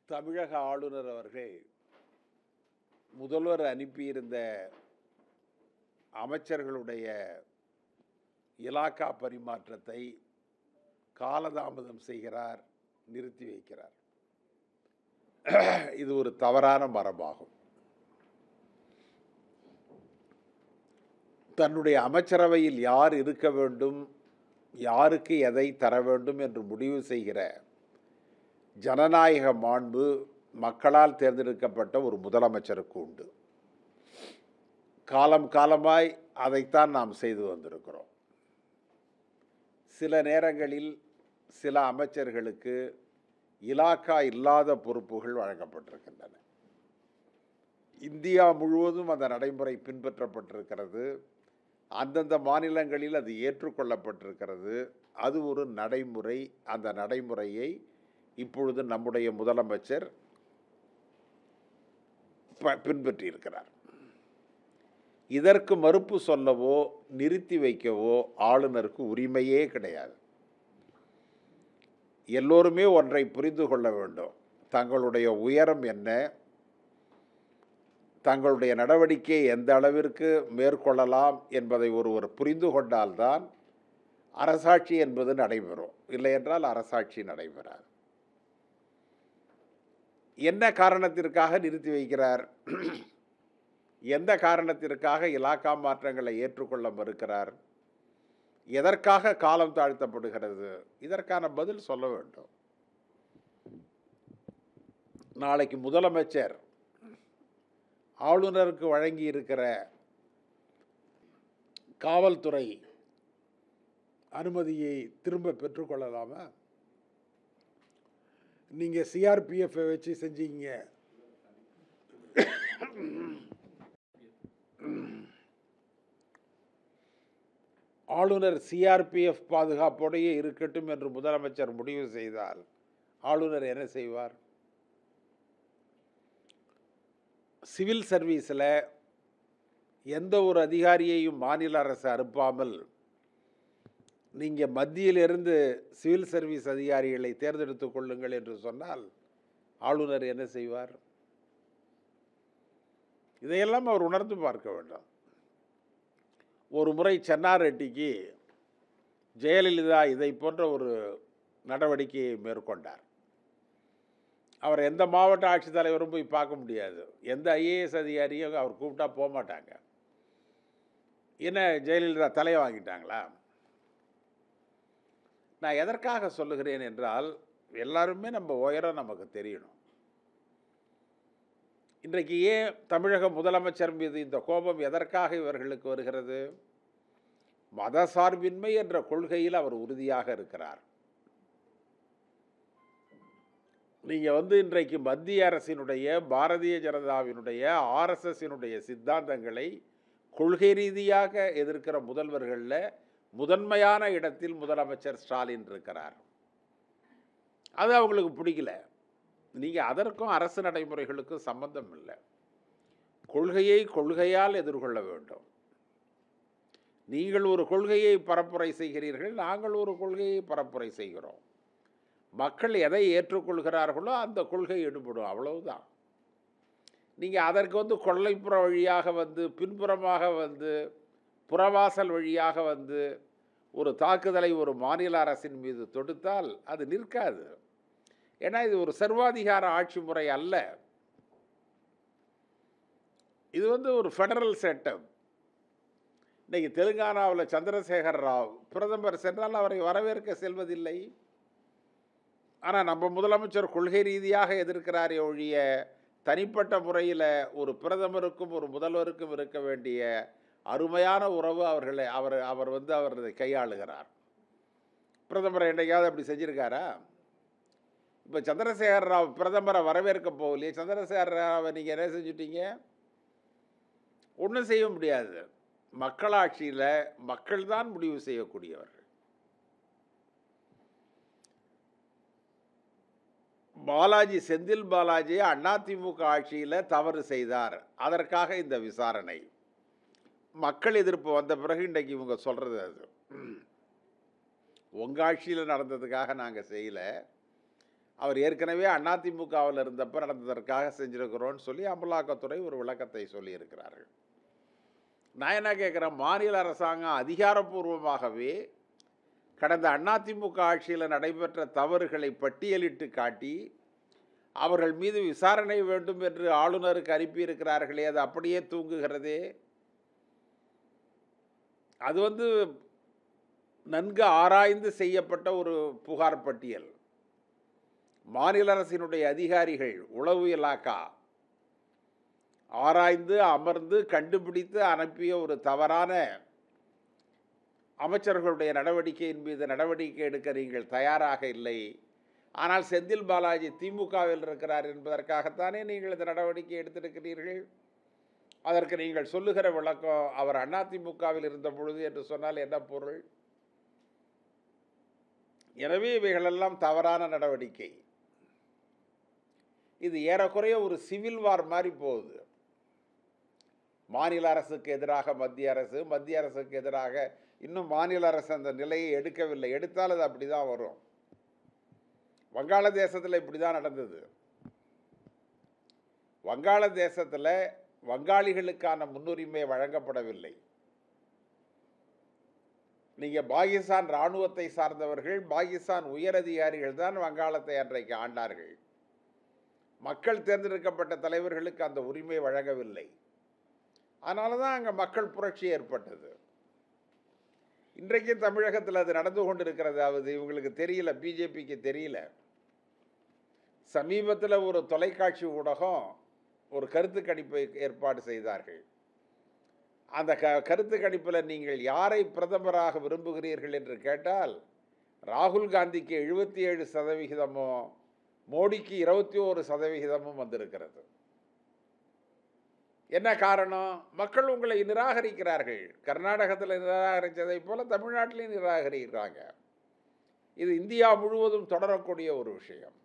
தமிழக ஆளுநர் அவர்கள் முதல்வர் அனுப்பியிருந்த அமைச்சர்களுடைய இலாக்கா பரிமாற்றத்தை காலதாமதம் செய்கிறார் நிறுத்தி வைக்கிறார் இது ஒரு தவறான மரபாகும் தன்னுடைய அமைச்சரவையில் யார் இருக்க வேண்டும் யாருக்கு எதை தர வேண்டும் என்று முடிவு செய்கிற ஜனநாயக மாண்பு மக்களால் தேர்ந்தெடுக்கப்பட்ட ஒரு முதலமைச்சருக்கு உண்டு காலம் காலமாய் அதைத்தான் நாம் செய்து வந்திருக்கிறோம் சில நேரங்களில் சில அமைச்சர்களுக்கு இலாக்கா இல்லாத பொறுப்புகள் வழங்கப்பட்டிருக்கின்றன இந்தியா முழுவதும் அந்த நடைமுறை பின்பற்றப்பட்டிருக்கிறது அந்தந்த மாநிலங்களில் அது ஏற்றுக்கொள்ளப்பட்டிருக்கிறது அது ஒரு நடைமுறை அந்த நடைமுறையை இப்பொழுது நம்முடைய முதலமைச்சர் ப- பின்பற்றியிருக்கிறார் இதற்கு மறுப்பு சொல்லவோ நிறுத்தி வைக்கவோ ஆளுநருக்கு உரிமையே கிடையாது எல்லோருமே ஒன்றை புரிந்து கொள்ள வேண்டும் தங்களுடைய உயரம் என்ன தங்களுடைய நடவடிக்கையை எந்த அளவிற்கு மேற்கொள்ளலாம் என்பதை ஒருவர் புரிந்து கொண்டால்தான் அரசாட்சி என்பது நடைபெறும் இல்லை என்றால் அரசாட்சி நடைபெறாது என்ன காரணத்திற்காக நிறுத்தி வைக்கிறார் எந்த காரணத்திற்காக இலாக்கா மாற்றங்களை ஏற்றுக்கொள்ள மறுக்கிறார் எதற்காக காலம் தாழ்த்தப்படுகிறது இதற்கான பதில் சொல்ல வேண்டும் நாளைக்கு முதலமைச்சர் ஆளுநருக்கு வழங்கி இருக்கிற காவல்துறை அனுமதியை திரும்ப பெற்றுக்கொள்ளலாமா நீங்கள் சிஆர்பிஎஃப்பை வச்சு செஞ்சீங்க ஆளுநர் சிஆர்பிஎஃப் பாதுகாப்போடையே இருக்கட்டும் என்று முதலமைச்சர் முடிவு செய்தால் ஆளுநர் என்ன செய்வார் சிவில் சர்வீஸில் எந்த ஒரு அதிகாரியையும் மாநில அரசு அனுப்பாமல் நீங்கள் மத்தியிலிருந்து சிவில் சர்வீஸ் அதிகாரிகளை தேர்ந்தெடுத்துக் கொள்ளுங்கள் என்று சொன்னால் ஆளுநர் என்ன செய்வார் இதையெல்லாம் அவர் உணர்ந்து பார்க்க வேண்டும் ஒரு முறை சென்னாரெட்டிக்கு ஜெயலலிதா இதை போன்ற ஒரு நடவடிக்கையை மேற்கொண்டார் அவர் எந்த மாவட்ட ஆட்சித்தலைவரும் போய் பார்க்க முடியாது எந்த ஐஏஎஸ் அதிகாரியும் அவர் கூப்பிட்டா போக மாட்டாங்க என்ன ஜெயலலிதா தலையை வாங்கிட்டாங்களா நான் எதற்காக சொல்லுகிறேன் என்றால் எல்லாருமே நம்ம உயரம் நமக்கு தெரியணும் இன்றைக்கு ஏன் தமிழக முதலமைச்சர் மீது இந்த கோபம் எதற்காக இவர்களுக்கு வருகிறது மதசார்பின்மை என்ற கொள்கையில் அவர் உறுதியாக இருக்கிறார் நீங்கள் வந்து இன்றைக்கு மத்திய அரசினுடைய பாரதிய ஜனதாவினுடைய ஆர்எஸ்எஸ்ஸினுடைய சித்தாந்தங்களை கொள்கை ரீதியாக எதிர்க்கிற முதல்வர்களில் முதன்மையான இடத்தில் முதலமைச்சர் ஸ்டாலின் இருக்கிறார் அது அவங்களுக்கு பிடிக்கல நீங்கள் அதற்கும் அரசு நடைமுறைகளுக்கும் சம்பந்தம் இல்லை கொள்கையை கொள்கையால் எதிர்கொள்ள வேண்டும் நீங்கள் ஒரு கொள்கையை பரப்புரை செய்கிறீர்கள் நாங்கள் ஒரு கொள்கையை பரப்புரை செய்கிறோம் மக்கள் எதை ஏற்றுக்கொள்கிறார்களோ அந்த கொள்கை எடுபடும் அவ்வளவுதான் நீங்கள் அதற்கு வந்து கொள்ளைப்புற வழியாக வந்து பின்புறமாக வந்து புறவாசல் வழியாக வந்து ஒரு தாக்குதலை ஒரு மாநில அரசின் மீது தொடுத்தால் அது நிற்காது ஏன்னா இது ஒரு சர்வாதிகார ஆட்சி முறை அல்ல இது வந்து ஒரு ஃபெடரல் செட்டப் இன்னைக்கு தெலுங்கானாவில் சந்திரசேகர் ராவ் பிரதமர் சென்றால் அவரை வரவேற்க செல்வதில்லை ஆனால் நம்ம முதலமைச்சர் கொள்கை ரீதியாக எதிர்க்கிறாரே ஒழிய தனிப்பட்ட முறையில் ஒரு பிரதமருக்கும் ஒரு முதல்வருக்கும் இருக்க வேண்டிய அருமையான உறவு அவர்களை அவர் அவர் வந்து அவர் இதை கையாளுகிறார் பிரதமர் என்னைக்காவது அப்படி செஞ்சுருக்காரா இப்போ சந்திரசேகர ராவ் பிரதமரை வரவேற்க போகலையே சந்திரசேகர ராவை நீங்கள் என்ன செஞ்சுட்டீங்க ஒன்றும் செய்ய முடியாது மக்களாட்சியில் மக்கள் தான் முடிவு செய்யக்கூடியவர்கள் பாலாஜி செந்தில் பாலாஜி அதிமுக ஆட்சியில் தவறு செய்தார் அதற்காக இந்த விசாரணை மக்கள் எதிர்ப்பு வந்த பிறகு இன்றைக்கு இவங்க சொல்கிறது அது உங்கள் ஆட்சியில் நடந்ததுக்காக நாங்கள் செய்யலை அவர் ஏற்கனவே அதிமுகவில் இருந்தப்ப நடந்ததற்காக செஞ்சிருக்கிறோன்னு சொல்லி அமலாக்கத்துறை ஒரு விளக்கத்தை சொல்லியிருக்கிறார்கள் நான் என்ன கேட்குறேன் மாநில அரசாங்கம் அதிகாரப்பூர்வமாகவே கடந்த அதிமுக ஆட்சியில் நடைபெற்ற தவறுகளை பட்டியலிட்டு காட்டி அவர்கள் மீது விசாரணை வேண்டும் என்று ஆளுநருக்கு அனுப்பியிருக்கிறார்களே அது அப்படியே தூங்குகிறதே அது வந்து நன்கு ஆராய்ந்து செய்யப்பட்ட ஒரு புகார் பட்டியல் மாநில அரசினுடைய அதிகாரிகள் உளவு இலாக்கா ஆராய்ந்து அமர்ந்து கண்டுபிடித்து அனுப்பிய ஒரு தவறான அமைச்சர்களுடைய நடவடிக்கையின் மீது நடவடிக்கை எடுக்க நீங்கள் தயாராக இல்லை ஆனால் செந்தில் பாலாஜி திமுகவில் இருக்கிறார் என்பதற்காகத்தானே நீங்கள் இந்த நடவடிக்கை எடுத்திருக்கிறீர்கள் அதற்கு நீங்கள் சொல்லுகிற விளக்கம் அவர் அதிமுகவில் இருந்த பொழுது என்று சொன்னால் என்ன பொருள் எனவே இவைகளெல்லாம் தவறான நடவடிக்கை இது ஏறக்குறைய ஒரு சிவில் வார் மாதிரி போகுது மாநில அரசுக்கு எதிராக மத்திய அரசு மத்திய அரசுக்கு எதிராக இன்னும் மாநில அரசு அந்த நிலையை எடுக்கவில்லை எடுத்தால் அது அப்படி தான் வரும் வங்காளதேசத்தில் இப்படி தான் நடந்தது வங்காளதேசத்தில் வங்காளிகளுக்கான முன்னுரிமை வழங்கப்படவில்லை நீங்கள் பாகிஸ்தான் இராணுவத்தை சார்ந்தவர்கள் பாகிஸ்தான் உயரதிகாரிகள் தான் வங்காளத்தை அன்றைக்கு ஆண்டார்கள் மக்கள் தேர்ந்தெடுக்கப்பட்ட தலைவர்களுக்கு அந்த உரிமை வழங்கவில்லை அதனால தான் அங்கே மக்கள் புரட்சி ஏற்பட்டது இன்றைக்கும் தமிழகத்தில் அது நடந்து கொண்டிருக்கிறது அது இவங்களுக்கு தெரியல பிஜேபிக்கு தெரியல சமீபத்தில் ஒரு தொலைக்காட்சி ஊடகம் ஒரு கருத்து கணிப்பை ஏற்பாடு செய்தார்கள் அந்த க கருத்து கணிப்பில் நீங்கள் யாரை பிரதமராக விரும்புகிறீர்கள் என்று கேட்டால் ராகுல் காந்திக்கு எழுபத்தி ஏழு சதவிகிதமும் மோடிக்கு இருபத்தி ஓரு சதவிகிதமும் வந்திருக்கிறது என்ன காரணம் மக்கள் உங்களை நிராகரிக்கிறார்கள் கர்நாடகத்தில் நிராகரித்ததை போல தமிழ்நாட்டிலையும் நிராகரிக்கிறாங்க இது இந்தியா முழுவதும் தொடரக்கூடிய ஒரு விஷயம்